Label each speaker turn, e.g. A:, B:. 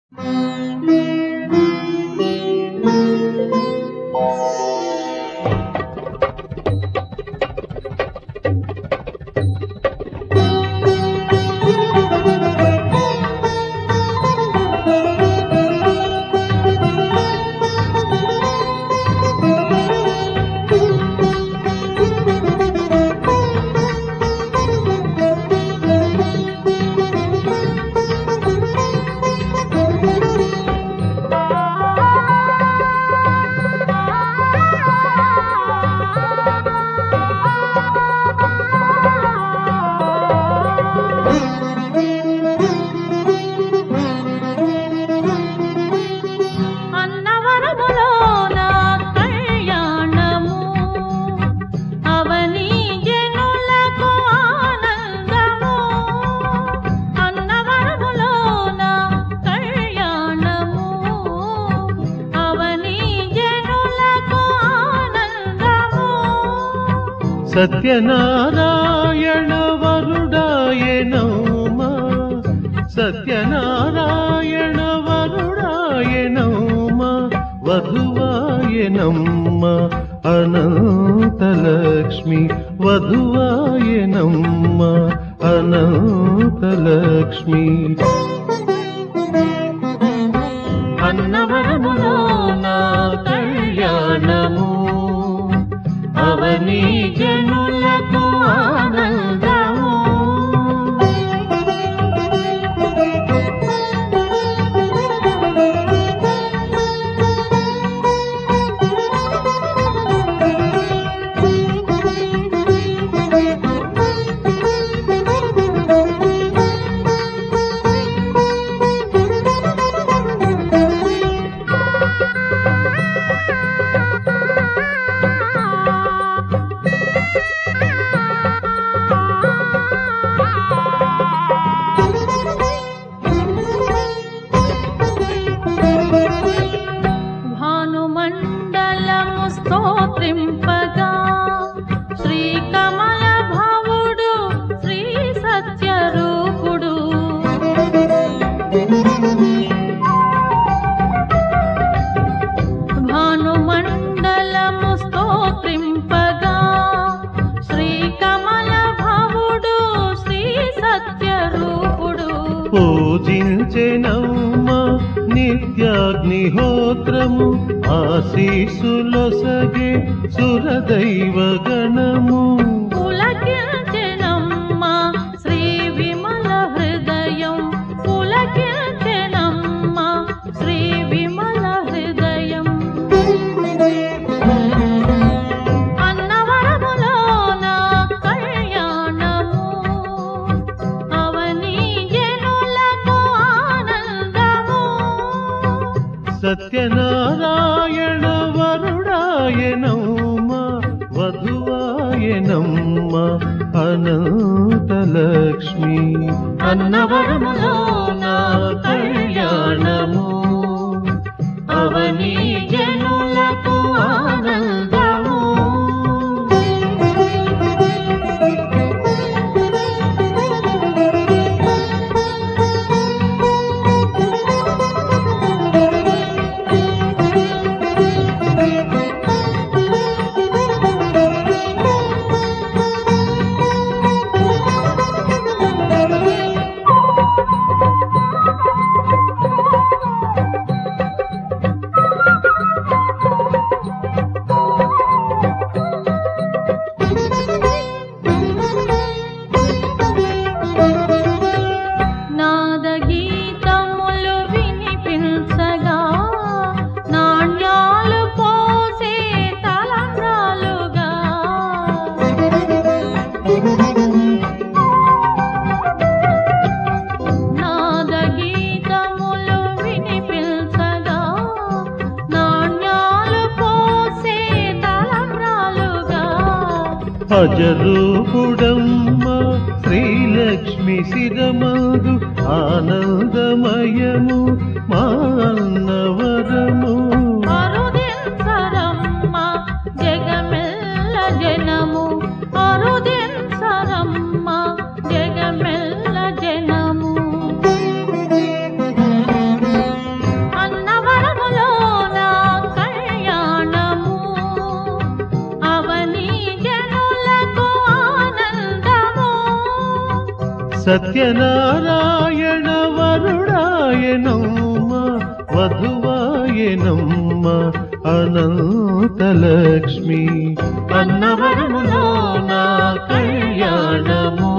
A: అన్నవరములోన కళ్యాణము అవని జనులకు ఆనందము అన్నవరములోన కళ్యాణము అవని జనులకు ఆనందము
B: సత్యనారాయణ వరుడాయనౌమా సత్యనారాయణ వరుడాయనౌమా వధువాయనమ్మ అనంతలక్ష్మి వధువాయనమ్మ అనంతలక్ష్మి అన్నవరములో నా కళ్యాణము అవని జనులకు ఆనందము
A: భానుమండలము స్తోత్రింపగా శ్రీకమల భవుడు శ్రీ సత్యరూపుడు భానుమండలము స్తోత్రింపగా శ్రీకమల భవుడు శ్రీ సత్యరూపుడు
B: పూజించెనమ్మ నిత్యాగ్నిహోత్రము ఆశీసులొసగే సురదైవ గణము
A: పులకించెనమ్మ శ్రీ విమల హృదయం పులకించెనమ్మ శ్రీ విమల హృదయం అన్నవరములోన కళ్యాణము అవని జనులకు ఆనందము
B: సత్యనారాయణ వరుడాయనమ్మ వధువాయనమ్మ అనంతలక్ష్మి అన్నవరములో నా కళ్యాణము అవని జనులకు ఆనందము
A: నాద గీతములు వినిపించగా నాణ్యాలు పోసే తలంబ్రాలుగా నాద గీతములు వినిపించగా నాణ్యాలు పోసే తలంబ్రాలుగా
B: అజరూపుడమ్మ శ్రీలక్ష్మి శిరమదు ఆనందమయము మా అన్నవరము
A: అరుదించరమ్మ జగమెల్ల జనము అరుదించరమ్మ జగమెల్ల జనము
B: సత్యనారాయణ వరుడాయనమ్మ వధువాయనమ్మ అనంతలక్ష్మి అన్నవరములో నా కళ్యాణము